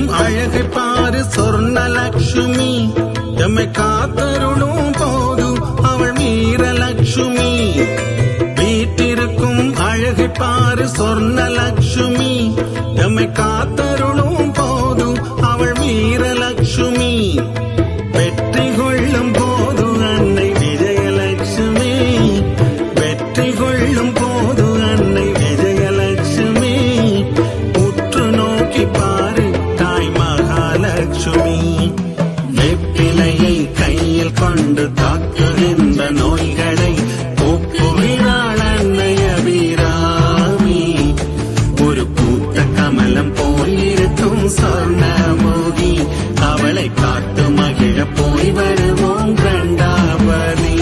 அழகை பாரு சொர்ணலக்ஷ்மி எம்மை காத்தருளும் போதும் அவள் வீரலக்ஷ்மி வீட்டிருக்கும் அழகை பாரு சொர்ணலக்ஷ்மி எம்மை காத்தருளும் போதும் அவள் வீரலக்ஷ்மி வெற்றி கொள்ளும் போது அன்னை விஜயலட்சுமி வெற்றி கொள்ளும் போது அன்னை விஜயலட்சுமி உற்று நோக்கி பாரு தாய் மகாலட்சுமி வெப்பிலையை கையில் கொண்டு தாக்குகின்ற நோய்களை போக்குகிறாள் அன்னை அபிராமி ஒரு பூத்த கமலம் போலிருக்கும் சொர்ணமோகி அவளை காட்டு மகிழ போய் வருவோம் கண்டாபதி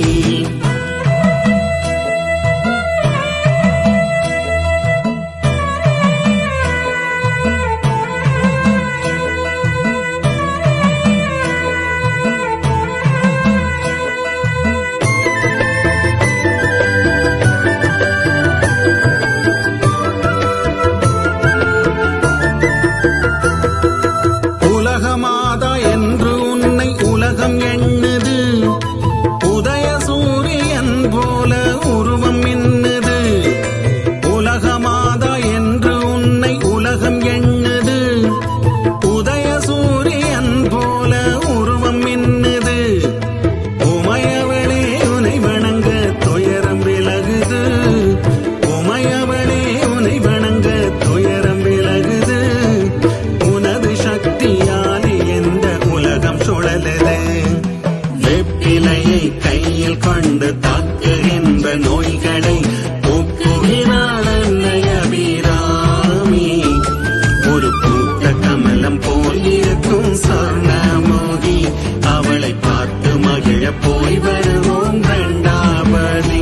உலகமாதா என்று உன்னை உலகம் எண்ணுது உதய சூரியன் போல உருவம் மின்னுது உலகமாதா என்று உன்னை உலகம் எண்ணுது உதய சூரியன் போல உருவம் மின்னுது உமையவளே உனை வணங்க துயரம் விலகுது உமையவளே உனை வணங்க துயரம் விலகுது உனது சக்தியாலே எந்த உலகம் சுழலுது வெப்பிலையை கையில் கொண்டு தாக்குகின்ற நோய்களை போக்குகிறாள் அன்னை அபிராமி ஒரு பூத்த கமலம் போல் இருக்கும் சொர்ணமோகி அவளை பார்த்து மகிழ போய் வருவோம் ரெண்டாவதி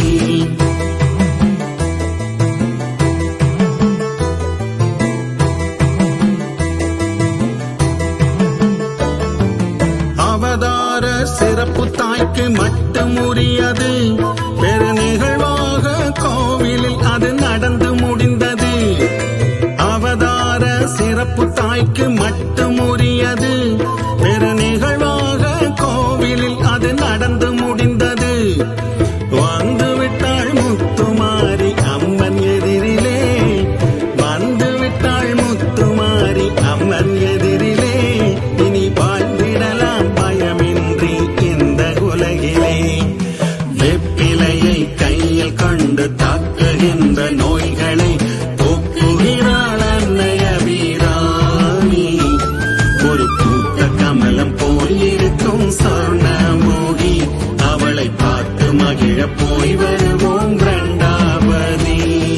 அவதார சிறப்பு தாய்க்கு மட்டும் உரியது பெரு நிகழ்வாக கோவிலில் அது நடந்து முடிந்தது அவதார சிறப்பு தாய்க்கு மட்டும் உரியது பெரு நிகழ்வாக கோவிலில் அது நடந்து முடிந்தது வந்து விட்டாள் முத்துமாரி அம்மன் எதிரிலே வந்து விட்டாள் முத்துமாரி அம்மன் எதிரிலே இனி வாழ்ந்திடலாம் பயமின்றி இந்த உலகிலே வெப்பிலையை கையில் கொண்டு தாக்குகின்ற நோய்களை போக்குகிறாள் அன்னை அபிராமி ஒரு பூத்த கமலம் போல் இருக்கும் சொர்ணமோகி அவளை பார்த்து மகிழ போய் வருவோம் ரெண்டாவதி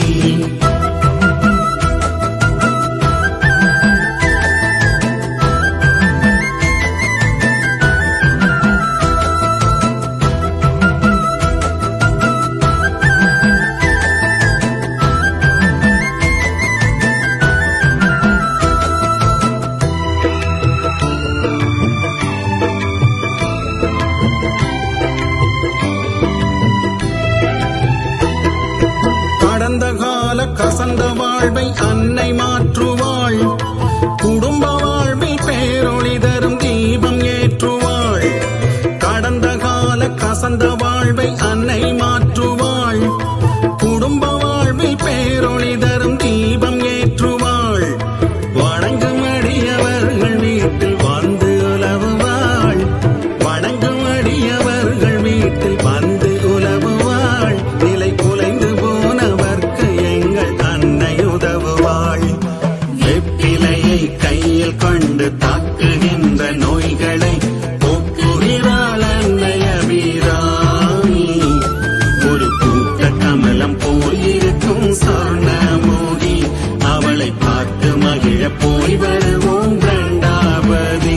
கடந்த கால கசந்த வாழ்வை அன்னை மாற்றுவாள் குடும்ப வாழ்வில் பேரொளி தரும் தீபம் ஏற்றுவாள் கடந்த கால கசந்த வாழ்வை அன்னை மாற்றுவாள் குடும்ப வாழ்வில் பேரொளி தரும் தீபம் ஏற்றுவாள் வணங்கும் அடியவர்கள் வீட்டில் வந்து உலவுவாள் வணங்கும் அடியவர்கள் வீட்டில் வந்து உலவுவாள் நிலை குலைந்து போனவர்க்கு எங்கள் அன்னை உதவுவாள் வெப்பிலையை கையில் கொண்டு தாக்குகின்ற நோய்களை போக்குகிறாள் அன்னை அபிராமி ஒரு பூத்த கமலம் போல் இருக்கும் சொர்ணமோகி அவளை பார்த்து மகிழ போய் வருவோம் ரெண்டாவதி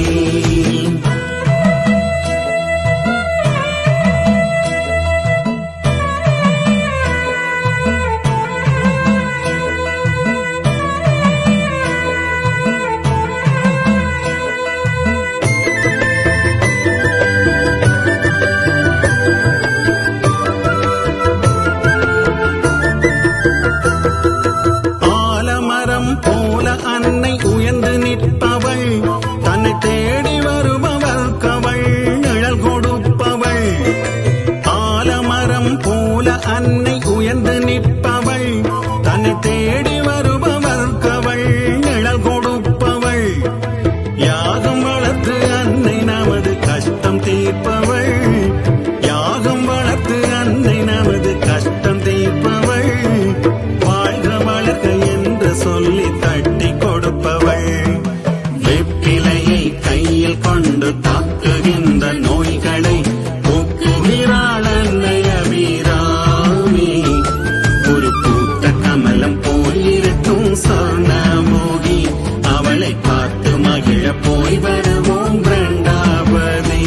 யாகம் வளர்த்து அன்னை நமது கஷ்டம் தீர்ப்பவள் யாகம் வளர்த்து அன்னை நமது கஷ்டம் தீர்ப்பவள் வாழ்க வளர்க என்று சொல்லி தட்டி கொடுப்பவள் வெப்பிலையை கையில் கொண்டு தாக்குகின்ற நோய்களை போக்குகிறாள் அன்னை அபிராமி ஒரு பூத்த கமலம் போயிருக்கும் சொர்ணமோகி அவளை பார்த்து மகிழ போய் வருவோம் பிரண்டாபதி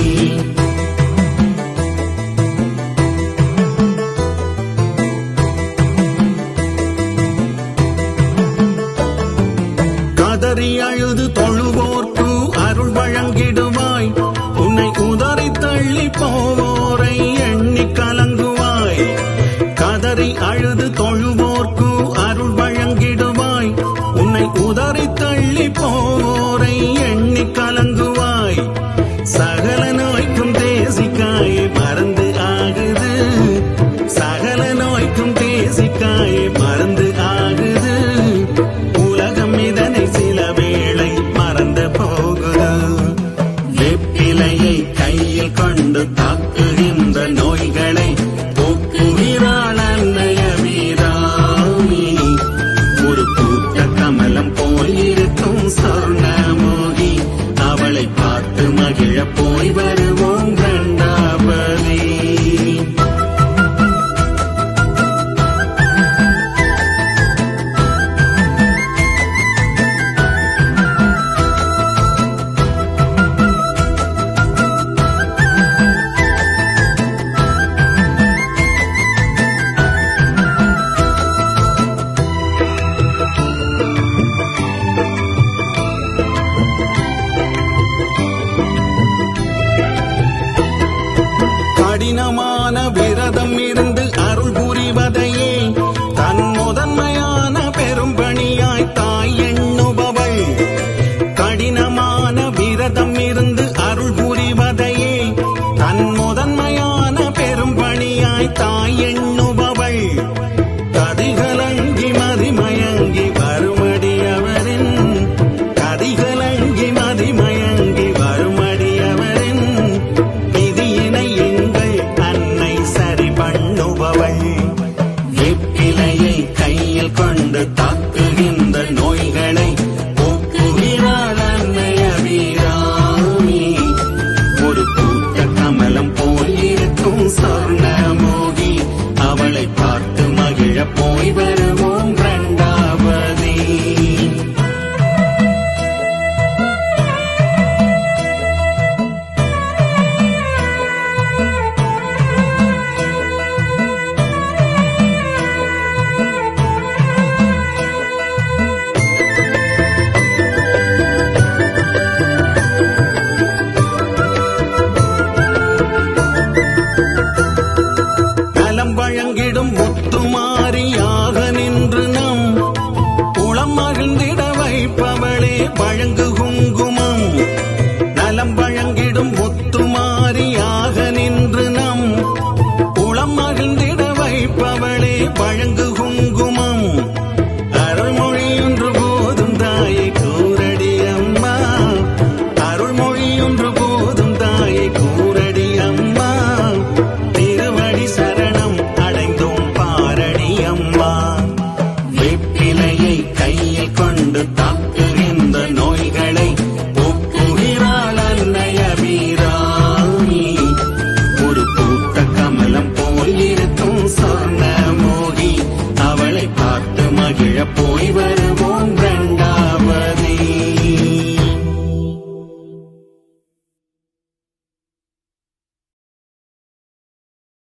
கதறி அழுது தொழுவோர்க்கு அருள் வழங்கிடுவாய் உன்னை உதறி தள்ளி போவோரை எண்ணி கலங்குவாய் கதறி அழுது தொழுவோர்க்கு அருள் வழங்கிடுவாய் உன்னை உதறி தள்ளி போவோரை